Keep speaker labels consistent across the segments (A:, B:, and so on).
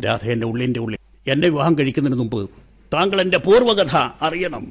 A: രാധ എൻ്റെ ഉള്ളിൻ്റെ ഉള്ളിൽ എന്നെ വിവാഹം കഴിക്കുന്നതിന് മുമ്പ് താങ്കൾ എൻ്റെ പൂർവ്വകഥ അറിയണം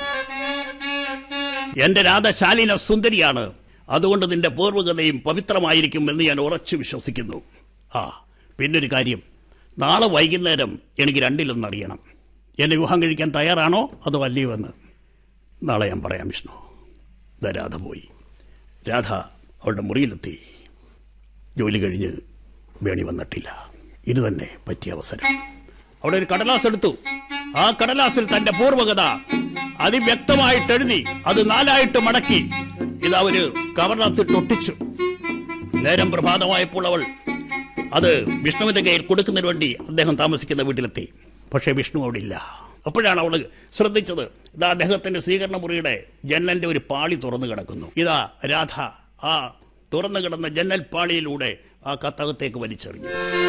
A: എന്റെ രാധ ശാലിന സുന്ദരിയാണ് അതുകൊണ്ട് നിന്റെ പൂർവ്വകഥയും പവിത്രമായിരിക്കും എന്ന് ഞാൻ ഉറച്ചു വിശ്വസിക്കുന്നു ആ പിന്നൊരു കാര്യം നാളെ വൈകുന്നേരം എനിക്ക് രണ്ടിലൊന്നറിയണം എന്നെ വിവാഹം കഴിക്കാൻ തയ്യാറാണോ അതോ അല്ലയോ എന്ന് നാളെ ഞാൻ പറയാം വിഷ്ണു ദാ രാധ പോയി രാധ അവളുടെ മുറിയിലെത്തി ജോലി കഴിഞ്ഞ് വേണി വന്നിട്ടില്ല ഇത് തന്നെ പറ്റിയ അവസരം അവിടെ ഒരു കടലാസ് എടുത്തു ആ കടലാസിൽ തന്റെ പൂർവ്വകഥ അതിവ്യക്തമായിട്ട് എഴുതി അത് നാലായിട്ട് മടക്കി ഇത് അവര് കവറിനകത്തിട്ട് ഒട്ടിച്ചു നേരം പ്രഭാതമായപ്പോൾ അവൾ അത് വിഷ്ണുവിന്റെ കയ്യിൽ കൊടുക്കുന്നതിന് വേണ്ടി അദ്ദേഹം താമസിക്കുന്ന വീട്ടിലെത്തി പക്ഷേ വിഷ്ണു അവിടെ ഇല്ല അപ്പോഴാണ് അവൾ ശ്രദ്ധിച്ചത് ഇതാ അദ്ദേഹത്തിന്റെ സ്വീകരണ മുറിയുടെ ജനലിന്റെ ഒരു പാളി തുറന്നു കിടക്കുന്നു ഇതാ രാധ ആ തുറന്നു കിടന്ന ജനൽ പാളിയിലൂടെ ആ കത്തകത്തേക്ക് വലിച്ചെറിഞ്ഞു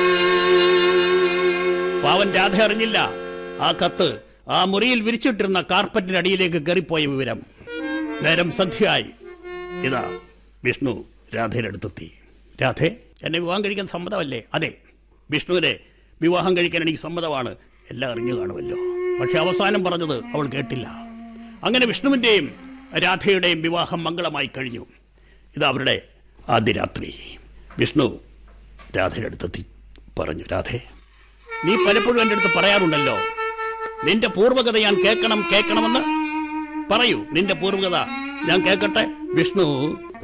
A: പാവൻ രാധ അറിഞ്ഞില്ല ആ കത്ത് ആ മുറിയിൽ വിരിച്ചിട്ടിരുന്ന കാർപ്പറ്റിന്റെ അടിയിലേക്ക് കയറിപ്പോയ വിവരം നേരം സന്ധ്യയായി ഇതാ വിഷ്ണു രാധയുടെ അടുത്തെത്തി രാധേ എന്നെ വിവാഹം കഴിക്കാൻ സമ്മതമല്ലേ അതെ വിഷ്ണുവിനെ വിവാഹം കഴിക്കാൻ എനിക്ക് സമ്മതമാണ് എല്ലാം അറിഞ്ഞു കാണുമല്ലോ പക്ഷെ അവസാനം പറഞ്ഞത് അവൾ കേട്ടില്ല അങ്ങനെ വിഷ്ണുവിൻ്റെയും രാധയുടെയും വിവാഹം മംഗളമായി കഴിഞ്ഞു ഇത് അവരുടെ ആദ്യ രാത്രി വിഷ്ണു രാധയുടെ അടുത്തെത്തി പറഞ്ഞു രാധേ നീ പലപ്പോഴും എൻ്റെ അടുത്ത് പറയാറുണ്ടല്ലോ നിന്റെ പൂർവ്വകഥ ഞാൻ കേൾക്കണം കേൾക്കണമെന്ന് പറയൂ നിന്റെ പൂർവ്വകഥ ഞാൻ കേൾക്കട്ടെ വിഷ്ണു